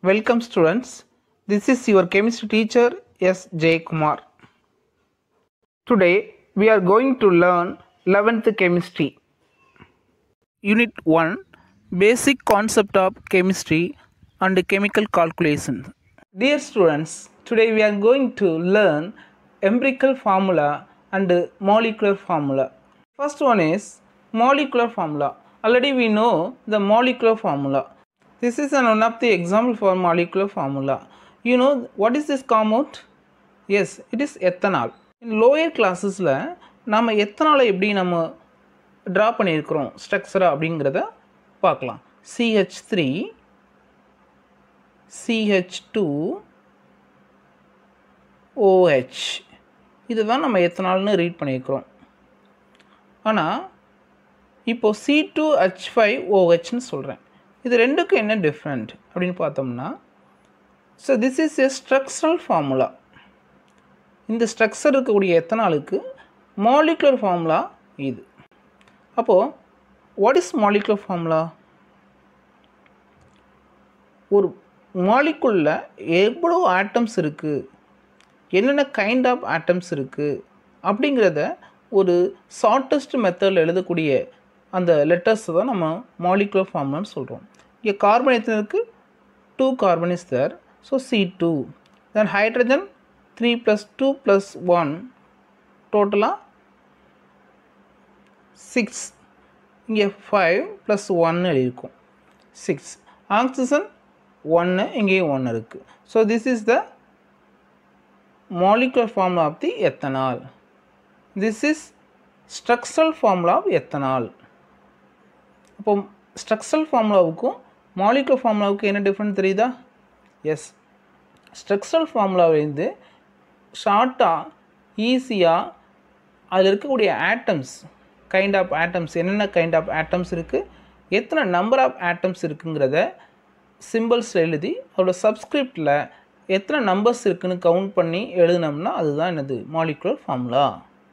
Welcome students. This is your chemistry teacher S. J. Kumar. Today we are going to learn 11th chemistry. Unit 1 Basic concept of chemistry and chemical calculation. Dear students, today we are going to learn empirical formula and molecular formula. First one is molecular formula. Already we know the molecular formula. This is an one of the example for molecular formula. You know what is this compound? Yes, it is ethanol. In lower classes-ல நம்ம எத்தனாலை எப்படி நம்ம draw பண்ணியிருக்கிறோம் ஸ்ட்ரக்சரா அப்படிங்கிறத பார்க்கலாம் C H three C H two O H இதுதான் நம்ம எத்தனால்னு ரீட் பண்ணியிருக்கிறோம் ஆனால் இப்போது சி டூ ஹெச் ஃபைவ் ஓஹெச்னு சொல்கிறேன் இது ரெண்டுக்கும் என்ன டிஃப்ரெண்ட் அப்படின்னு பார்த்தோம்னா so this is a structural formula இந்த ஸ்ட்ரக்சர் இருக்கக்கூடிய எத்தனாலுக்கு மாலிகுலர் ஃபார்முலா இது அப்போது வாட் இஸ் மாலிகுலர் ஃபார்முலா ஒரு மாலிகுலில் எவ்வளோ ஆட்டம்ஸ் இருக்குது என்னென்ன கைண்ட் ஆஃப் ஆட்டம்ஸ் இருக்குது அப்படிங்கிறத ஒரு ஷார்ட்டஸ்ட் மெத்தடில் எழுதக்கூடிய அந்த லெட்டர்ஸ் தான் நம்ம மாலிகுலர் ஃபார்முலான்னு சொல்கிறோம் இங்கே கார்பன் எத்தனை இருக்குது two carbon is there so C two then hydrogen three plus two plus one டோட்டலாக சிக்ஸ் இங்கே ஃபைவ் ப்ளஸ் ஒன்னு எழுதியிருக்கும் சிக்ஸ் ஆக்சிஜன் ஒன்று இங்கேயும் ஒன்று இருக்குது so this is the molecular formula of the ethanol. This is structural formula of ethanol. அப்போ structural ஃபார்முலாவுக்கும் மாலிகுலர் ஃபார்முலாவுக்கும் என்ன டிஃப்ரெண்ட் தெரியுதா எஸ் ஸ்ட்ரக்சரல் ஃபார்முலாவிலேருந்து ஷார்ட்டாக ஈஸியாக அதில் இருக்கக்கூடிய ஆட்டம்ஸ் கைண்ட் ஆஃப் ஆட்டம்ஸ் என்னென்ன கைண்ட் ஆஃப் ஆட்டம்ஸ் இருக்குது எத்தனை நம்பர் ஆஃப் ஆட்டம்ஸ் இருக்குங்கிறத சிம்பிள்ஸ் எழுதி அதோட சப்ஸ்கிரிப்டில் எத்தனை நம்பர்ஸ் இருக்குன்னு கவுண்ட் பண்ணி எழுதினோம்னா அதுதான் என்னது molecular formula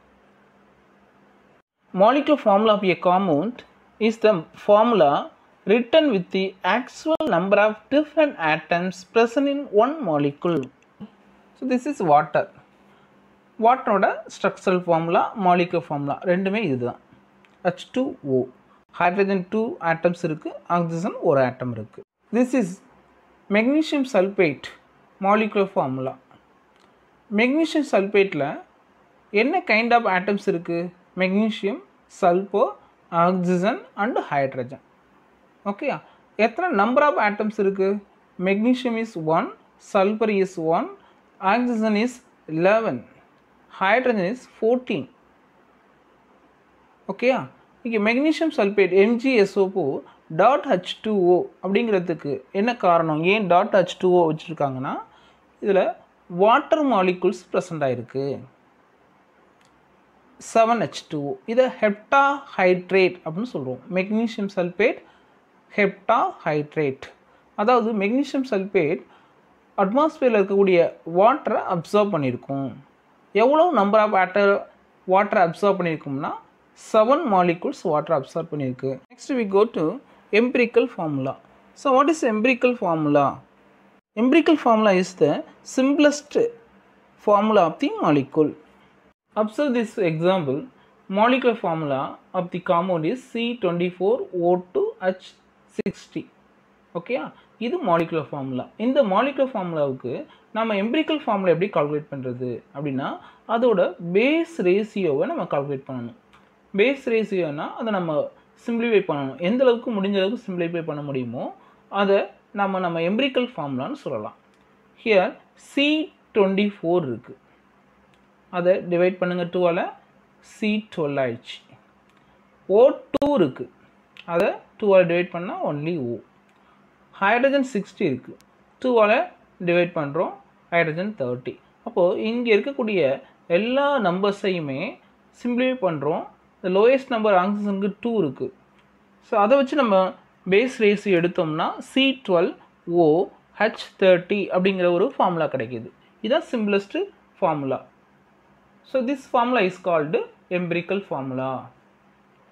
molecular formula of a compound is the formula written with the actual number of different atoms present in one molecule. So this is water. வாட்டரோட ஸ்ட்ரக்சரல் ஃபார்முலா மாலிகுலர் ஃபார்முலா ரெண்டுமே இதுதான் H two O hydrogen two atoms இருக்குது oxygen ஒரு atom இருக்குது this is magnesium sulphate molecular formula magnesium சல்பேட்டில் என்ன kind of atoms இருக்குது magnesium sulphur oxygen and hydrogen ஓகேயா எத்தனை நம்பர் ஆஃப் ஆட்டம்ஸ் இருக்குது magnesium is one sulphur is one oxygen is eleven hydrogen is fourteen ஓகேயா இங்கே magnesium sulphate எம்ஜிஎஸ்ஓப்போ dot H two O அப்படிங்கிறதுக்கு என்ன காரணம் ஏன் டாட் ஹச் டூ ஓ வச்சுருக்காங்கன்னா இதில் வாட்டர் மாலிகுல்ஸ் ப்ரெசண்ட் ஆகிருக்கு செவன் ஹெச் டூ இதை ஹெப்டா ஹைட்ரேட் அப்படின்னு சொல்கிறோம் மெக்னீஷியம் சல்பேட் ஹெப்டா ஹைட்ரேட் அதாவது மெக்னீஷியம் சல்பேட் அட்மாஸ்பியரில் இருக்கக்கூடிய வாட்டரை அப்சர்வ் பண்ணியிருக்கும் எவ்வளோ நம்பர் ஆஃப் வாட்டர் வாட்டரை அப்சர்வ் பண்ணியிருக்கோம்னா செவன் மாலிகுல்ஸ் வாட்டர் அப்சர்வ் பண்ணியிருக்கு next we go to empirical formula. So what is empirical formula? Empirical formula is the simplest formula of the molecule. Observe this example. Molecular formula of the compound is C24O2H60. Okay இது molecular formula இந்த molecular ஃபார்முலாவுக்கு நம்ம empirical formula எப்படி calculate பண்ணுறது அப்படின்னா அதோட base ரேசியோவை நம்ம calculate பண்ணணும் பேஸ் ரேசியோனா அதை நம்ம சிம்பிளிஃபை பண்ணணும் எந்த அளவுக்கு முடிஞ்ச அளவுக்கு சிம்பிளிஃபை பண்ண முடியுமோ அதை நம்ம நம்ம எம்பிரிக்கல் ஃபார்முலான்னு சொல்லலாம் ஹியர் சி டுவெண்ட்டி ஃபோர் இருக்குது அதை டிவைட் பண்ணுங்கள் டூவால் சி டுவெல் ஆயிடுச்சு ஓ டூ இருக்குது அதை டூவால் டிவைட் பண்ணால் ஒன்லி ஓ ஹைட்ரஜன் சிக்ஸ்டி இருக்குது டூவால் டிவைட் பண்ணுறோம் ஹைட்ரஜன் தேர்ட்டி அப்போது இங்கே இருக்கக்கூடிய எல்லா நம்பர்ஸையுமே சிம்பிளிஃபை பண்ணுறோம் இந்த லோயஸ்ட் நம்பர் ஆக்சிஜனுக்கு டூ இருக்குது ஸோ அதை வச்சு நம்ம பேஸ் ரேஸ் எடுத்தோம்னா C twelve O H thirty அப்படிங்கிற ஒரு ஃபார்முலா கிடைக்கிது இதுதான் simplest formula so this formula is called empirical formula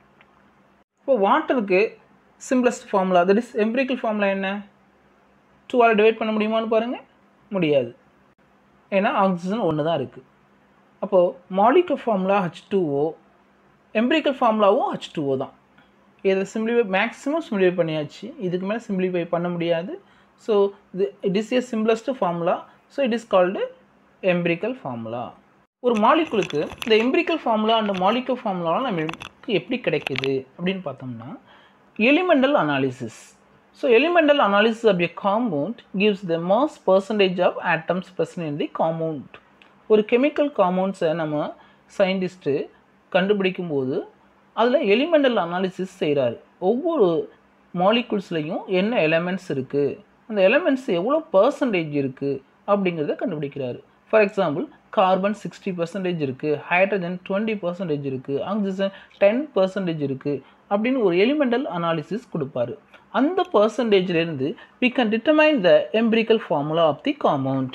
இப்போ வாட்டருக்கு simplest formula that is empirical formula என்ன டூவால் டிவைட் பண்ண முடியுமான்னு பாருங்கள் முடியாது ஏன்னா ஆக்சிஜன் ஒன்று தான் இருக்குது அப்போது molecular formula H two O empirical ஃபார்முலாவும் ஹச் டூஓ தான் இதை சிம்பிளிஃபை மேக்ஸிமம் சிம்பிளிஃபை பண்ணியாச்சு இதுக்கு மேலே சிம்பிளிஃபை பண்ண முடியாது ஸோ இது it is a simplest formula so it is called empirical formula ஒரு மாலிகுலுக்கு இந்த எம்பிரிக்கல் ஃபார்முலா அண்ட் மாலிகுல் ஃபார்முலாலாம் நமக்கு எப்படி கிடைக்குது அப்படின்னு பார்த்தோம்னா elemental analysis so elemental analysis of a compound gives the mass percentage of atoms present in the compound ஒரு கெமிக்கல் காம்பவுண்ட்ஸை நம்ம சயின்டிஸ்ட்டு கண்டுபிடிக்கும் போது அதில் எலிமெண்டல் அனாலிசிஸ் செய்கிறாரு ஒவ்வொரு மாலிகுல்ஸ்லையும் என்ன எலமெண்ட்ஸ் இருக்குது அந்த எலமெண்ட்ஸ் எவ்வளோ பர்சன்டேஜ் இருக்குது அப்படிங்கிறத கண்டுபிடிக்கிறாரு for example carbon sixty percentage இருக்குது ஹைட்ரஜன் டுவெண்ட்டி பர்சன்டேஜ் இருக்குது ஆக்சிஜன் டென் பர்சன்டேஜ் இருக்குது அப்படின்னு ஒரு எலிமெண்டல் அனாலிசிஸ் கொடுப்பாரு அந்த பர்சன்டேஜ்லேருந்து we can determine the empirical formula of the compound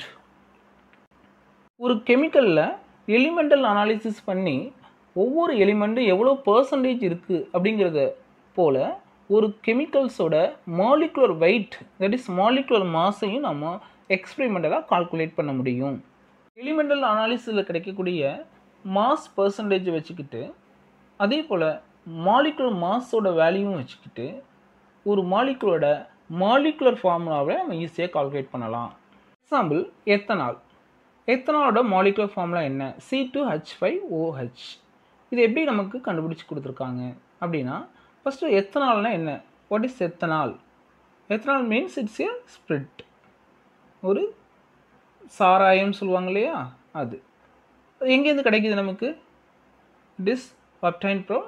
ஒரு கெமிக்கலில் எலிமெண்டல் அனாலிசிஸ் பண்ணி ஒவ்வொரு எலிமெண்ட்டும் எவ்வளோ பர்சன்டேஜ் இருக்குது அப்படிங்கிறத போல் ஒரு கெமிக்கல்ஸோட molecular weight that is molecular மாஸையும் நம்ம எக்ஸ்பெரிமெண்டலாக கால்குலேட் பண்ண முடியும் எலிமெண்டல் அனாலிசிஸில் கிடைக்கக்கூடிய மாஸ் பர்சன்டேஜ் வச்சுக்கிட்டு அதே போல் மாலிகுலர் மாஸோட வேல்யூவும் வச்சுக்கிட்டு ஒரு மாலிகுலோட மாலிகுலர் ஃபார்முலாவை நம்ம ஈஸியாக கால்குலேட் பண்ணலாம் எக்ஸாம்பிள் எத்தனால் எத்தனாலோட மாலிகுலர் ஃபார்முலா என்ன C two H five O H இது எப்படி நமக்கு கண்டுபிடிச்சி கொடுத்துருக்காங்க அப்படின்னா ஃபஸ்ட்டு எத்தனால்னா என்ன what is ethanol ethanol means it's a spirit ஒரு சாராயம் சொல்லுவாங்க இல்லையா அது அது எங்கேருந்து கிடைக்குது நமக்கு இட் இஸ் obtained from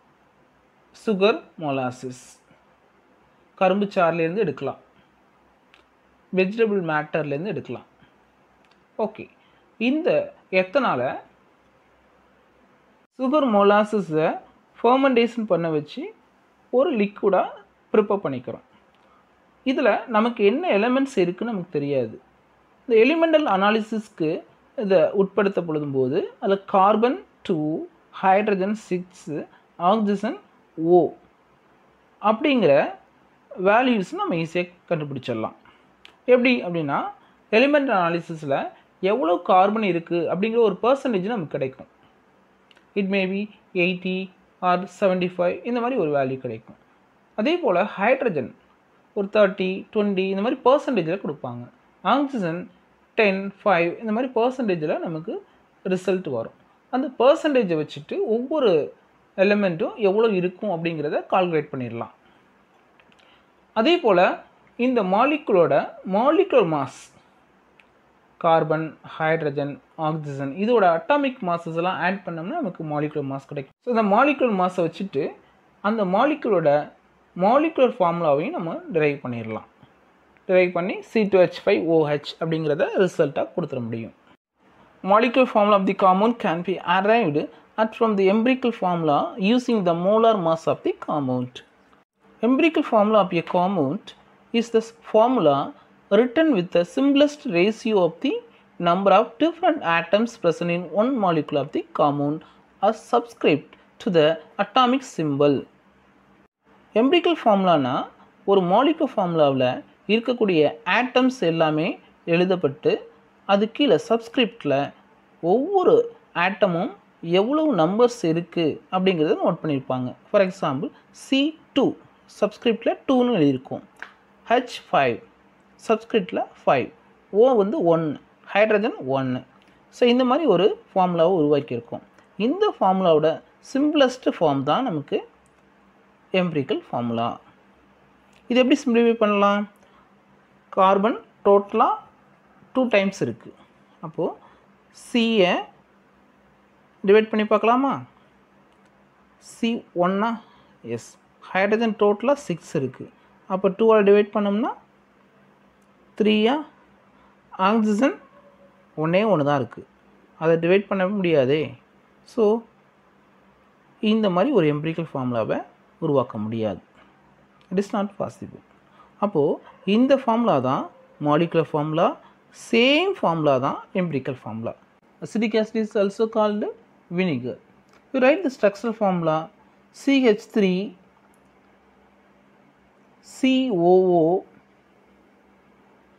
சுகர் மொலாசிஸ் கரும்பு சாறுலேருந்து எடுக்கலாம் வெஜிடபிள் மேட்டர்லேருந்து எடுக்கலாம் ஓகே இந்த எத்தனால் சுகர் மொலாசிஸை ஃபர்மெண்டேஷன் பண்ண வச்சு ஒரு லிக்விடாக ப்ரிப்பேர் பண்ணிக்கிறோம் இதில் நமக்கு என்ன எலிமெண்ட்ஸ் இருக்குன்னு நமக்கு தெரியாது இந்த எலிமெண்டல் அனாலிசிஸ்க்கு இதை உட்படுத்தப்படும் போது அதில் carbon two hydrogen six oxygen O அப்படிங்கிற வேல்யூஸ் நம்ம ஈஸியாக கண்டுபிடிச்சிடலாம் எப்படி அப்படின்னா எலிமெண்ட் அனாலிசிஸில் எவ்வளோ கார்பன் இருக்குது அப்படிங்கிற ஒரு பர்சன்டேஜ் நமக்கு கிடைக்கும் it maybe eighty or seventy five இந்த மாதிரி ஒரு வேல்யூ கிடைக்கும் அதே போல் ஹைட்ரஜன் ஒரு தேர்ட்டி டுவெண்ட்டி இந்த மாதிரி பர்சன்டேஜில் கொடுப்பாங்க ஆக்சிஜன் டென் ஃபைவ் இந்த மாதிரி பர்சன்டேஜில் நமக்கு ரிசல்ட் வரும் அந்த பர்சன்டேஜை வச்சுட்டு ஒவ்வொரு எலிமெண்ட்டும் எவ்வளோ இருக்கும் அப்படிங்கிறத கால்குலேட் பண்ணிடலாம் அதே போல் இந்த மாலிகுலோட molecular mass carbon hydrogen oxygen இதோட அட்டாமிக் மாசஸ் எல்லாம் ஆட் பண்ணோம்னா நமக்கு மாலிகுலர் மாஸ் கிடைக்கும் ஸோ இந்த மாலிகுலர் மாஸை வச்சுட்டு அந்த மாலிகுலோட மாலிகுலர் ஃபார்முலாவையும் நம்ம டிரைவ் பண்ணிடலாம் டிரைவ் பண்ணி C two H five O H அப்படிங்கிறத ரிசல்ட்டாக கொடுத்துட முடியும் molecular formula of the compound can be arrived at from the empirical formula using the molar mass of the compound. Empirical formula of a compound is the formula written with the simplest ratio of the number of different atoms present in one molecule of the compound as subscript to the atomic symbol. Empirical ஃபார்முலானா ஒரு molecular ஃபார்முலாவில் இருக்கக்கூடிய atoms எல்லாமே எழுதப்பட்டு அது கீழே சப்ஸ்கிரிப்டில் ஒவ்வொரு ஆட்டமும் எவ்வளவு நம்பர்ஸ் இருக்குது அப்படிங்கிறத நோட் பண்ணியிருப்பாங்க ஃபார் எக்ஸாம்பிள் சி டூ சப்ஸ்கிரிப்டில் டூன்னு எழுதியிருக்கும் ஹெச் ஃபைவ் சப்ஸ்கிரிப்டில் ஃபைவ் ஓ வந்து ஒன்று ஹைட்ரஜன் ஒன்று ஸோ இந்த மாதிரி ஒரு ஃபார்முலாவை உருவாக்கியிருக்கோம் இந்த ஃபார்முலாவோட சிம்பிளஸ்ட் ஃபார்ம் தான் நமக்கு எம்பிரிக்கல் ஃபார்முலா இது எப்படி சிம்பிளிஃபை பண்ணலாம் கார்பன் டோட்டலாக டூ டைம்ஸ் இருக்குது அப்போது சியை டிவைட் பண்ணி பார்க்கலாமா சி ஒன்னா எஸ் ஹைட்ரஜன் டோட்டலாக சிக்ஸ் இருக்குது அப்போ டூவால் டிவைட் பண்ணோம்னா த்ரீயா ஆக்சிஜன் ஒன்றே ஒன்று தான் இருக்குது அதை டிவைட் பண்ண முடியாதே ஸோ இந்த மாதிரி ஒரு எம்பிரிக்கல் ஃபார்முலாவை உருவாக்க முடியாது இட் இஸ் நாட் பாசிபிள் அப்போது இந்த ஃபார்முலா தான் மாலிகுலர் ஃபார்முலா சேம் ஃபார்முலா தான் empirical formula acetic acid is also called vinegar you write the structural formula C H three C O O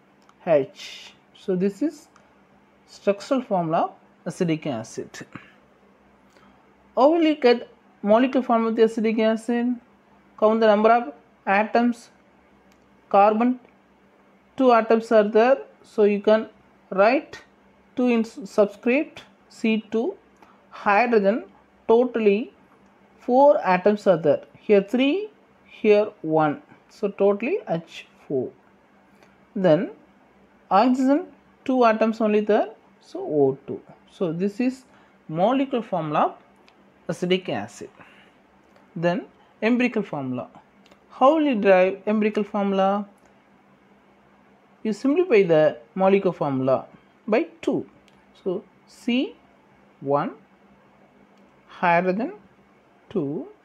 H. So this is structural formula of acidic acid. How will you get molecular formula of the acidic acid? Count the number of atoms. Carbon, two atoms are there. So you can write 2 in subscript C2. Hydrogen, totally 4 atoms are there. Here 3, here 1. So totally H4. Then oxygen, 2 atoms only there. So O2. So this is molecular formula of acidic acid. Then empirical formula. How will you derive empirical formula? You simplify the molecular formula by 2. So C1 hydrogen 2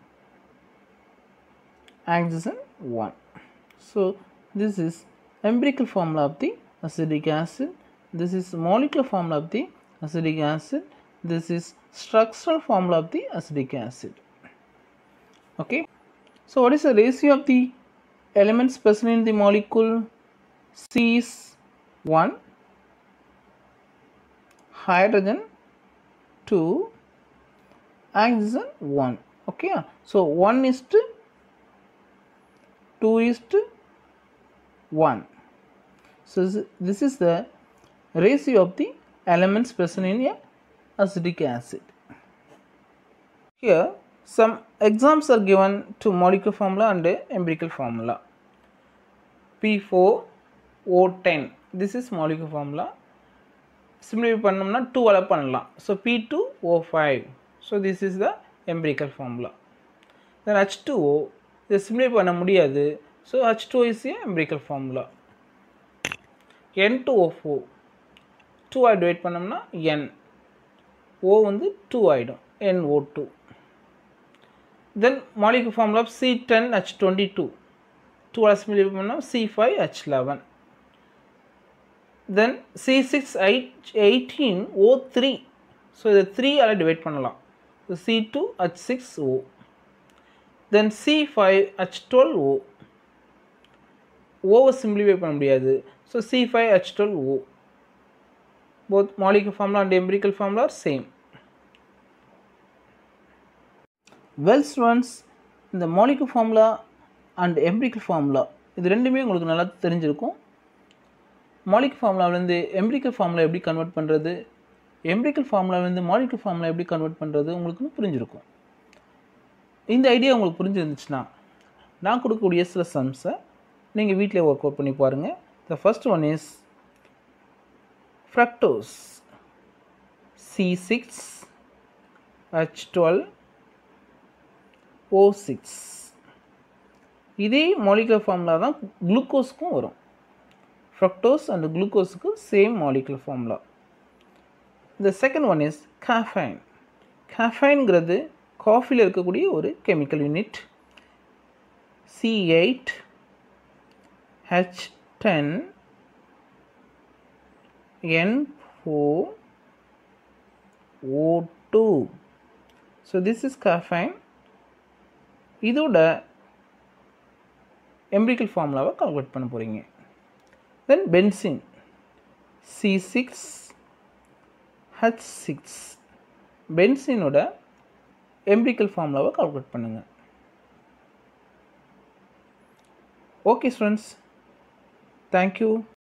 oxygen 1. So this is empirical formula of the acidic acid. This is molecular formula of the acidic acid. This is structural formula of the acidic acid. Okay. So what is the ratio of the elements present in the molecule? C is 1, hydrogen 2, oxygen 1. Okay. So 1 is to 2 is to 1. So this- this is the ratio of the elements present in a acidic acid. Here some examples are given to molecular formula and empirical formula. P4O10 this is molecular formula. Simplify பண்ணோம்னா டூவால் பண்ணலாம் so P two O five so this is the empirical formula then H two O இதை simplify பண்ண முடியாது so H two is a empirical formula N two O four டூவாக divide பண்ணோம்னா N O வந்து two ஆகிடும் N O two then molecule formula C ten H twenty two டூவால் simplify பண்ணோம் C five H eleven then C six eight eighteen ஓ three so இதை three all divide பண்ணலாம் C two H six O then C five H twelve O ஓவை simplify பண்ண முடியாது so C five H twelve O both molecule formula and empirical formula are same well students இந்த molecule formula and empirical formula இது ரெண்டுமே உங்களுக்கு நல்லா தெரிஞ்சிருக்கும் மாலிக் ஃபார்முலாவிலேருந்து எம்பிரிக்கல் ஃபார்முலா எப்படி கன்வெர்ட் பண்ணுறது எம்பிரிக்கல் ஃபார்முலாவிலேருந்து மாலிகுல் ஃபார்முலா எப்படி கன்வெர்ட் பண்ணுறது உங்களுக்கு புரிஞ்சிருக்கும் இந்த ஐடியா உங்களுக்கு புரிஞ்சிருந்துச்சுன்னா நான் கொடுக்கக்கூடிய சில சம்ஸை நீங்கள் வீட்டில் ஒர்க் அவுட் பண்ணி பாருங்கள் the first one is fructose C six H twelve O six இதே மாலிகுலர் ஃபார்முலா தான் குளுக்கோஸ்க்கும் வரும் ஃப்ரக்டோஸ் அண்ட் குளுக்கோஸுக்கு சேம் மாலிகுலர் ஃபார்முலா இந்த செகண்ட் ஒன் இஸ் காஃபைன் காஃபைன்கிறது காஃபியில் இருக்கக்கூடிய ஒரு chemical unit C eight H ten N four O two so this is caffeine இதோட எம்பிரிக்கல் ஃபார்முலாவை கால்குலேட் பண்ண போகிறீங்க then benzene C six H six பென்சினோட எம்பிரிக்கல் ஃபார்முலாவை கால்குலேட் பண்ணுங்கள் ஓகே ஸ்டூடெண்ட்ஸ் தேங்க்யூ